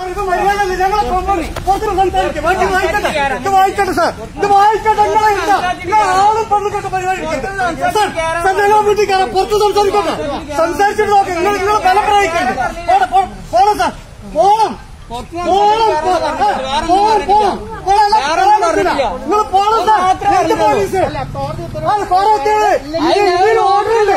ഇത് മര്യാദ ഞങ്ങളെ പുറത്ത് സംസാരിക്കും ബാക്കി വായിക്കട്ടെ ഇത് വായിക്കട്ടെ സാർ ഇത് വായിക്കട്ടെ നിങ്ങളെ ഇല്ല നിങ്ങൾ ആളും പള്ളിക്കൊക്കെ പരിപാടി എടുക്കരുത്. സാർ സാർ ഞങ്ങൾ വീട്ടിൽ കയറാം പുറത്ത് സംസാരിക്കട്ടെ സംസാരിച്ചിട്ട് നോക്കാം നിങ്ങൾ നിങ്ങൾ ബലം പ്രയോഗിക്കരുത് പോണം, പോണം, പോണം സാർ പോണം പോണം പോണം പോണം പോണം പോണം കയറാൻ പറ്റില്ല. നിങ്ങൾ പോണം സാർ എന്ത് പോലീസ് അത് കോടതി ഇതിൽ ഓർഡർ ഇല്ല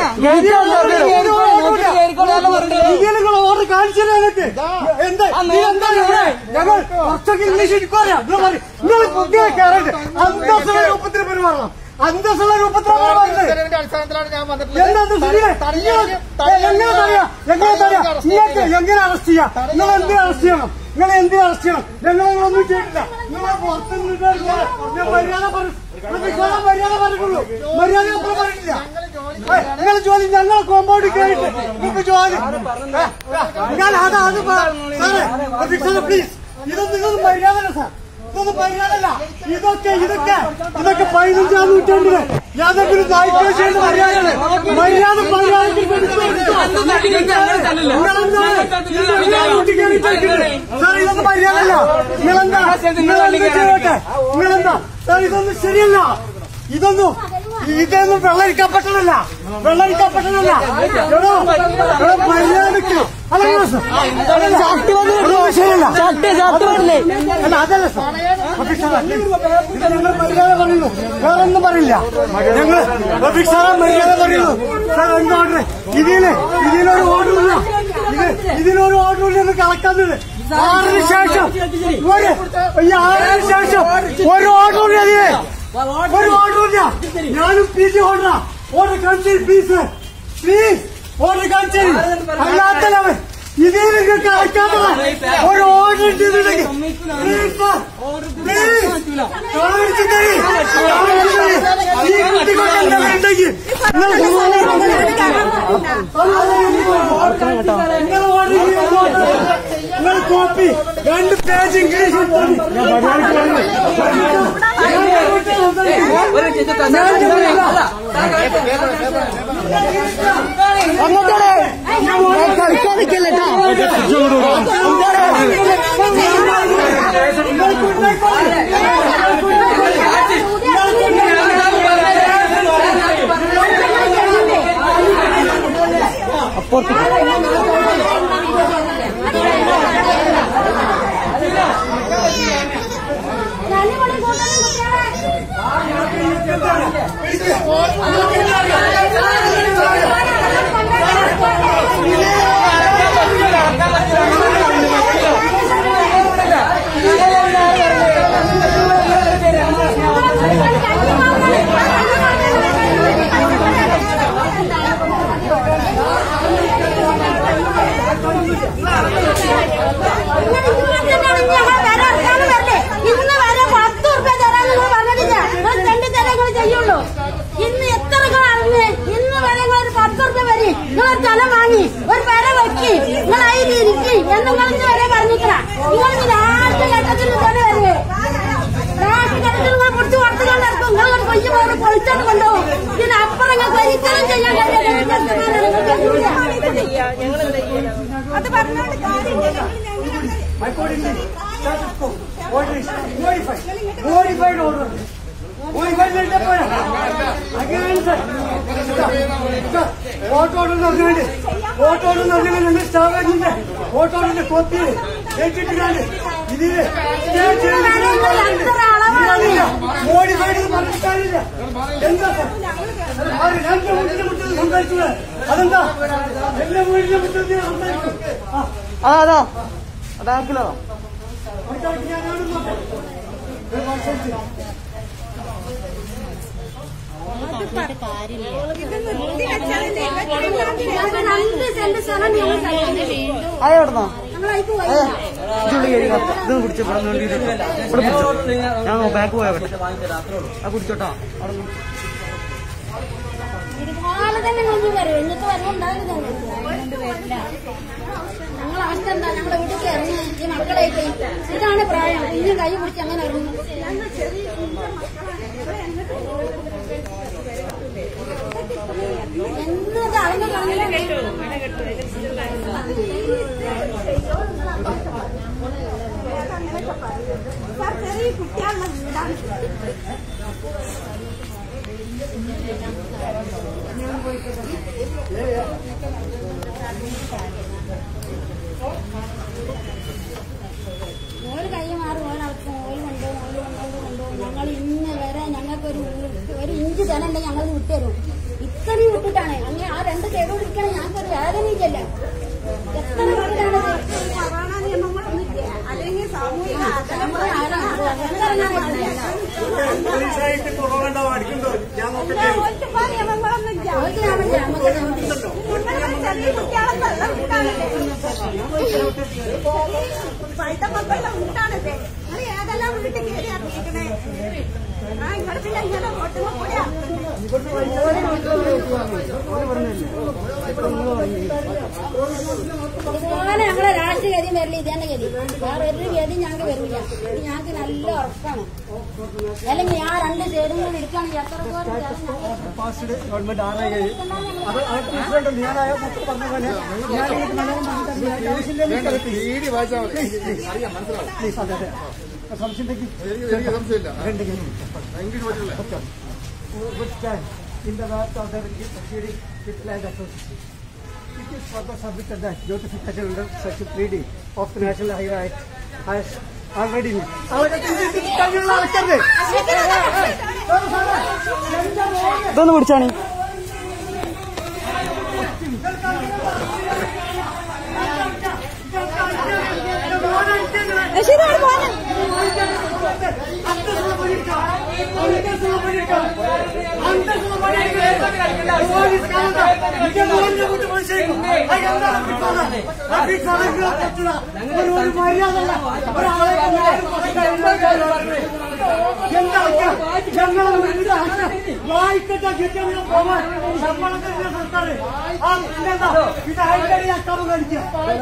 ഇതിൽ നിങ്ങൾ ഓർഡർ കാണിച്ചില്ല എനിക്ക് എന്താ നീ എന്താണ് ഇവിടെ ഞങ്ങൾ കുറച്ചൊക്കെ ഇംഗ്ലീഷ് എടുക്കാറിയാം നിങ്ങൾ പറയും നിങ്ങൾ പുതിയ കയറട്ടെ അന്തസ്സുള്ള രൂപത്തിൽ പെരുമാറണം അന്തസ്സുള്ള രൂപത്തിൽ പെരുമാറുന്നത് അടിസ്ഥാനത്തിലാണ് ഞാൻ വന്നിട്ടുള്ളത് എന്താ ഇത് ശരിയെ? ഇങ്ങനെ- എങ്ങനെ തടയാം എങ്ങനെ തടയാം നിങ്ങൾക്ക് എങ്ങനെ അറസ്റ്റ് ചെയ്യാം നിങ്ങൾ എന്തിനാ അറസ്റ്റ് ചെയ്യണം നിങ്ങൾ എന്തിനാ അറസ്റ്റ് ചെയ്യണം ഞങ്ങൾ ഒന്നും ചെയ്തില്ല നിങ്ങൾ പുറത്ത് നിന്നിട്ട് ഞാൻ മര്യാദ പറഞ്ഞു വിശ്വാസം മര്യാദ പറഞ്ഞുള്ളൂ മര്യാദ അപ്പുറം പറഞ്ഞിട്ടില്ല നിങ്ങൾ ജോലി ഞങ്ങൾ കോമ്പൗണ്ടിൽ കയറിയിട്ട് നിങ്ങൾക്ക് ജോലി ഏ, ഞാൻ അത് അത് സാറേ പ്ലീസ് ഇതൊന്നും ഇതൊന്നും മര്യാദ സാർ ഇതൊന്നും മര്യാദല്ല ഇതൊക്കെ ഇതൊക്കെ ഇതൊക്കെ പതിനഞ്ചാം നൂറ്റാണ്ടില് യാതൊരു നായ്ക്കേശയുടെ മര്യാദയാണ് മര്യാദ മര്യാദയ്ക്ക് സാർ ഇതൊന്നും മര്യാദല്ല നിങ്ങളെന്താ നിങ്ങളെന്താ ചെയ്തോട്ടെ നിങ്ങളെന്താ സാർ ഇതൊന്നും ശരിയല്ല ഇതൊന്നും ഇതൊന്നും വെള്ളരിക്കപ്പെട്ടതല്ല വെള്ളരിക്കപ്പെട്ടതല്ല എടോ എടോ മര്യാദയ്ക്ക് അല്ല സാർ ശരിയല്ല അല്ല അതല്ല സാർ റഫീഖ് സാറേ, ഇത് ഞങ്ങൾ മര്യാദ പറയുന്നു വേറെ ഒന്നും പറയില്ല ഞങ്ങൾ റഫീഖ് സാറെ മര്യാദ പറയുന്നു സാർ എന്ത് ഓർഡർ ഇതില് ഇതിലൊരു ഓർഡർ ഇല്ല ഇത് ഇതിലൊരു ഓർഡർ ഇല്ല എന്ന് കളക്കുന്നത് ആറിന് ശേഷം ഒരു ഈ ആറിന് ശേഷം ഒരു ഓർഡർ ഇല്ല ഇതില് ഒരു ഓർഡർ ഇല്ല ഞാനും പി ജി ഓർഡറാ ഓർഡർ കാണിച്ചു പ്ലീസ് പ്ലീസ് ഓർഡർ കാണിച്ചു അല്ലാത്തവൻ ഇതിൽ നിങ്ങൾക്ക് അയക്കാത്തത് ഒരു ഓർഡർ ചെയ്തിട്ടുണ്ടെങ്കിൽ പ്ലീസ് സാർ പ്ലീസ് കാണിച്ചു തരി കാണിച്ചു തരി ഈ കുട്ടികൾക്ക് എന്തെങ്കിലും ഉണ്ടെങ്കിൽ നിങ്ങൾ ഓർഡർ നിങ്ങൾ കോപ്പി രണ്ട് പേജ് ഇംഗ്ലീഷ് ഇന്ന് വരെ പത്ത് ഉറുപ്പ്യ തരാൻ നിങ്ങൾ പറഞ്ഞിട്ടില്ല നിങ്ങൾ രണ്ട് തരം നിങ്ങൾ ചെയ്യുള്ളൂ ഇന്ന് എത്ര നിങ്ങൾ അറിഞ്ഞ് ഇന്ന് വരെ നിങ്ങൾ ഒരു പത്ത് ഉറുപ്പ്യ വരി നിങ്ങൾ ഒരു തല വാങ്ങി ഒരു പെര വെക്കി നിങ്ങൾ അതിൽ ഇരിക്കി എന്ന് നിങ്ങൾ ഇന്ന് വരെ പറഞ്ഞിട്ടില്ല നിങ്ങൾ ഇത് ലാസ്റ്റ് ഘട്ടത്തിൽ തന്നെ വരുവേ ലാസ്റ്റ് ഘട്ടത്തിൽ നിങ്ങൾ പിടിച്ച് കൊടുത്തുകൊണ്ട് ഇറക്കും നിങ്ങൾ ഒരു കൊയ്യ പോലെ പൊളിച്ചോണ്ട് കൊണ്ടുപോകും ഇതിനപ്പുറം നിങ്ങൾക്ക് ഒരിക്കലും ചെയ്യാൻ കഴിയില്ല അത് പറഞ്ഞോണ്ട് കാര്യമില്ല modified order modified vote order നോക്കുന്നുണ്ട് വോട്ട് ഓർഡർ നോക്കുന്നുണ്ട് നിങ്ങൾ സ്റ്റാഫിന്റെ വോട്ട് ഓർഡറിന്റെ കോപ്പി ഏറ്റിട്ടാണ് ഇതില് മോഡിഫൈഡ് പറഞ്ഞിട്ടില്ല എന്താ സാർ അത് രണ്ട് വീടിന്റെ മുറ്റത്ത് സംസാരിച്ചത് അതെന്താ എന്റെ വീടിന്റെ മുറ്റത്ത് ഞാൻ സംസാരിക്കും ആ അതാ അതാക്കിലോ അടുത്ത ഞാൻ അവിടെ നോക്കാം ഒരു വർഷത്തിൽ രണ്ട് സെന്റ് സ്ഥലം ഞങ്ങൾ സൈക്കിളിൽ അയ എവിടുന്നോ ഞങ്ങളായിട്ട് പോയി ഇതുള്ളി കയറി ഇത് പിടിച്ചു ഇവിടെ നിന്ന് ഇവിടെ പിടിച്ചോ ഞാൻ ബാക്ക് പോയാ പറ്റും ആ പിടിച്ചോട്ടോ അവിടെ നിന്ന്. ഇതുപോലെ തന്നെ കൊണ്ടു വരും എന്നിട്ട് വരുന്നുണ്ടാവില്ല ഞങ്ങൾ അവസ്ഥ എന്താ ഞങ്ങളെ വീട്ടിൽ ഇറങ്ങി ഈ മക്കളായിട്ട് ഇതാണ് പ്രായം ഇനി കൈ പിടിച്ച് അങ്ങനെ ഇറങ്ങുന്നു എന്നത് അറിഞ്ഞ പറഞ്ഞില്ല നിൽക്കാനുള്ള വീടാണ് ഓര് കൈ മാറി ഓരടക്കും ഓര് കൊണ്ടുപോകും ഓര് കൊണ്ടുപോകും കൊണ്ടുപോകും ഞങ്ങൾ ഇന്ന് വരെ ഞങ്ങൾക്ക് ഒരു ഒരു ഇഞ്ച് തല ഉണ്ടെങ്കിൽ ഞങ്ങൾ വിട്ടുതരും ഇത്രയും വിട്ടിട്ടാണ് അങ്ങനെ ആ രണ്ട് സൈഡോട് ഇരിക്കണ ഞങ്ങൾക്ക് ഒരു വേദനയില്ല എത്ര വിട്ടിട്ടാണ് കൊറോണ നിയമങ്ങളൊന്നുമില്ല അല്ലെങ്കിൽ സാമൂഹിക പോലീസായിട്ട് കുറവുണ്ടാവും അടിക്കുണ്ടോ ഞാൻ നോക്കട്ടെ നിയമങ്ങളൊന്നുമില്ല ചെറിയ കുട്ടികളെ വെള്ളം വിട്ടാണല്ലേ പൈസ മക്കളുടെ വീട്ടാണല്ലേ നിങ്ങൾ ഏതെല്ലാം വീട്ടിൽ കയറി അറിയിക്കണേ ആ ഇവിടെ പിന്നെ ഇങ്ങനെ ഓട്ടുമ്പോ കൂടിയാ ഇതുപോലെ ഞങ്ങളെ രാഷ്ട്രീയ ഗതി വരില്ല ഇതന്നെ ഗതി വേറെ ഒരു ഗതി ഞങ്ങൾക്ക് വരില്ല ഇത് ഞങ്ങൾക്ക് നല്ല ഉറപ്പാണ് അല്ലെങ്കിൽ ആ രണ്ട് സൈഡും കൂടി എടുക്കുകയാണെങ്കിൽ എത്ര പേര് ജനം പാസ്ഡ് ഗവൺമെന്റ് ആർ ഐ അത് ആ പ്രസിഡന്റ് ഞാനായ മൊത്തം പറഞ്ഞ പോലെ ഞാൻ ഇതിലേക്ക് നല്ലോണം പറഞ്ഞിട്ടുണ്ട്. ആവശ്യമില്ലെങ്കിൽ പേടി വായിച്ചാൽ മതി അറിയാം മനസ്സിലാവും പ്ലീസ് അതെ അതെ സംശയത്തേക്ക് എനിക്ക് എനിക്ക് സംശയമില്ല രണ്ടെങ്കിലും ഇംഗ്ലീഷ് പറ്റില്ല which stand in the wrath of the proceeding with land association. It is further submitted that notification under section 3D of the National Highway Act has already been. ആൾക്കാരുടെ ഇതൊന്ന് പിടിച്ചാണ് ശരിയാണ് പോലെ വായിക്കട്ടെ കിട്ടുന്ന പോവാൻ ശമ്പളം തരുന്ന സർക്കാർ ആ പിന്നെന്താ ഇത് ഹൈക്കടി അക്കാവ് കളിക്കുക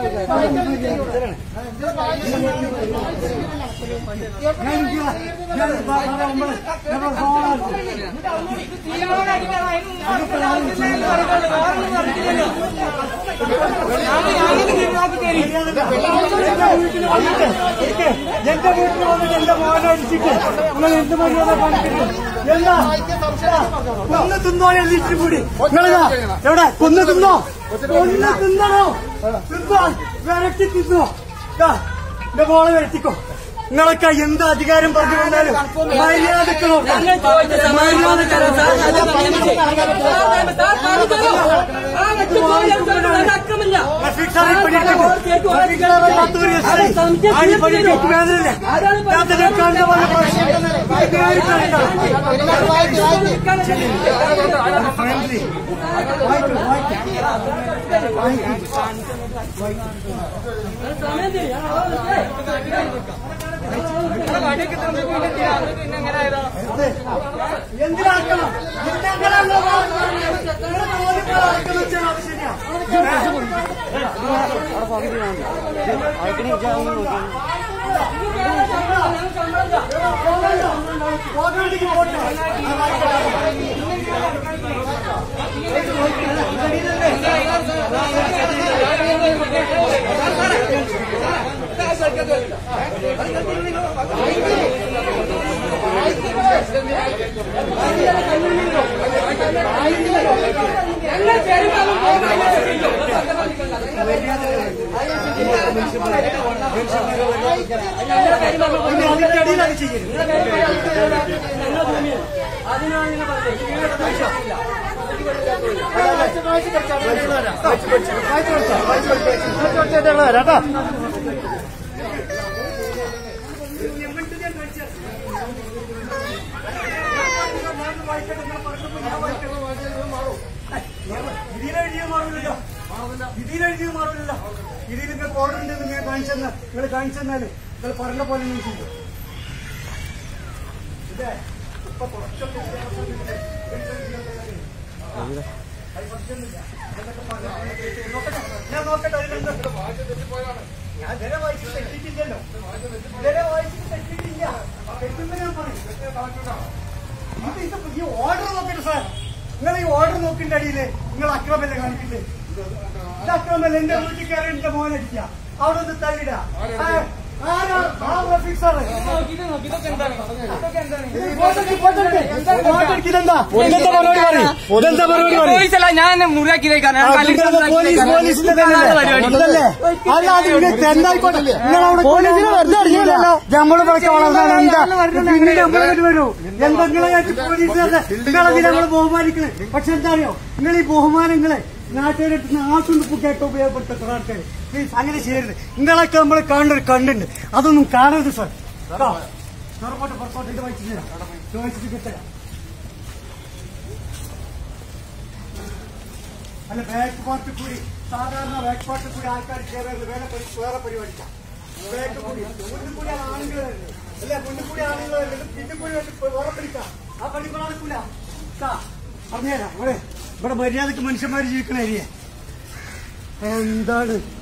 എന്റെ വീട്ടിൽ വന്നിട്ട് എന്റെ മോനെ അടിച്ചിട്ട് നിങ്ങൾ എന്ത് മര്യാദ കാണിക്കുന്നു എന്താ കൊന്ന് തിന്നോളെ ലിസ്റ്റ് കൂടി നിങ്ങളിതാ എവിടെ കൊന്ന് തിന്നോ കൊന്ന് തിന്നണോ തിന്നോ വിരട്ടി തിന്നോ ദാ, എന്റെ മോളെ വിരട്ടിക്കോ നിങ്ങളൊക്കെ എന്ത് അധികാരം പറഞ്ഞു വന്നാലും മര്യാദക്ക് നോക്കാം മര്യാദക്ക് റഫീഖ് സാറെ പിടിക്കട്ടെ. റഫീഖ് സാറെ പത്ത് ഒരു എസ് ഐ. ആണി പണിക്ക് വേദനയില്ല. രാത്രി കാണുന്ന പോലെ പ്രശ്നം. ഇത് ആര് കണ്ടാ? Friendly. വായിക്കൂ, വായിക്കൂ. വായിക്കൂ. അതെ. എന്തിനാക്കണം എന്തെങ്കിലും വെച്ചാൽ അത് ശരിയാ അവിടെ പകുതി വേണ്ട അയക്കണേ ഇജാവുന്ന നോക്കിയാണ് പോകാണ്ടിക്ക് പോട്ടെ പിന്നെ അതിന്റെ അടിയിൽ അത് ചെയ്യരുത് കേട്ടോ ഇതിലെഴുതിയ മാറില്ലല്ലോ ഇതിലെഴുതിയ മാറില്ലല്ലോ ഇതിൽ നിങ്ങൾക്ക് ഓർഡർ ഉണ്ട് നിങ്ങൾ കാണിച്ചെന്നാൽ നിങ്ങൾ കാണിച്ചെന്നാല് നിങ്ങൾ പറഞ്ഞ പോലെ നിങ്ങൾ ചെയ്യും ഇതേ ഇപ്പൊ കുറച്ചൊക്കെ ഞാൻ നോക്കട്ടെ അതിലെന്താ ഞാൻ ഇതുവരെ വായിച്ചിട്ട് തെറ്റിയിട്ടില്ലല്ലോ ഇതുവരെ വായിച്ചിട്ട് തെറ്റിയിട്ടില്ല തെറ്റുമ്പോ ഞാൻ പറയും ഇത് ഇത് ഈ ഓർഡർ നോക്കട്ടെ സാർ നിങ്ങൾ ഈ ഓർഡർ നോക്കിന്റെ അടിയില് നിങ്ങൾ അക്രമല്ലേ കാണിക്കില്ലേ ഇത് അക്രമല്ല എന്റെ വീട്ടിൽ കയറി എന്റെ മോനടിക്കുക അവിടെ ഒന്ന് തള്ളിട ആ- ആരാ ആ റഫീഖ് സാറ്. ഇത് ഫോട്ടോ എടുക്ക്, ഫോട്ടോ എടുക്ക്. ഫോട്ടോ എടുക്ക്, ഇതെന്താ? ഇതെന്താ പരിപാടി പറയ്. ഇതെന്താ പരിപാടി പറയ്. പോലീസല്ല ഞാൻ മുറിയാക്കിയതേക്കാണ് ആ, ഇതെന്താ പോലീസ് പോലീസിന്റെ തന്നെ ഇതല്ലേ അല്ല അത് ഇത് എന്തായിക്കോട്ടെ നിങ്ങളവിടെ പോലീസിനെ വെറുതെ അറിയില്ലല്ലോ നമ്മള് പറയ്ക്ക് വളർന്നാണ് എന്താ പിന്നെ നമ്മളായിട്ട് വരൂ എന്തെങ്കിലും പോലീസുകാരുടെ നിങ്ങളതിനെ നമ്മൾ ബഹുമാനിക്കുന്നത് പക്ഷെ എന്താ അറിയോ നിങ്ങൾ ഈ ബഹുമാനങ്ങളെ നാട്ടുകാരെടുത്ത് ആട്ടുണ്ടിപ്പൊക്കെയായിട്ട് ഉപയോഗപ്പെടുത്തുന്ന ആൾക്കാർ പ്ലീസ് അങ്ങനെ ചെയ്യരുത് നിങ്ങളൊക്കെ നമ്മൾ കാണുന്ന ഒരു കണ്ടുണ്ട് അതൊന്നും കാണരുത് സാർ കേട്ടോ പുറത്തോട്ട് പുറത്തോട്ട് ഇത് വായിച്ചിട്ട് തരാം. ചോദിച്ചിട്ട് കിട്ടുക അല്ല ബാക്ക് പാർട്ടിൽ കൂടി സാധാരണ ബാക്ക് പാർട്ടിൽ കൂടി ആൾക്കാർ കയറുന്നത് വേറെ പരി- വേറെ പരിപാടിക്കാം ബാക്ക് കൂടി മുന്നിൽ കൂടി ആണുങ്ങൾ വരുന്നത് അല്ലെ മുന്നിൽ കൂടി ആണുങ്ങൾ വരുന്നത് പിന്നിൽ കൂടി വന്നിട്ട് വേറെ പഠിക്കാം ആ പഠിപ്പ് നടക്കൂല ട്ടാ, പറഞ്ഞുതരാം ഇവിടെ ഇവിടെ മര്യാദക്ക് മനുഷ്യന്മാർ ജീവിക്കണ ഏരിയ എന്താണ്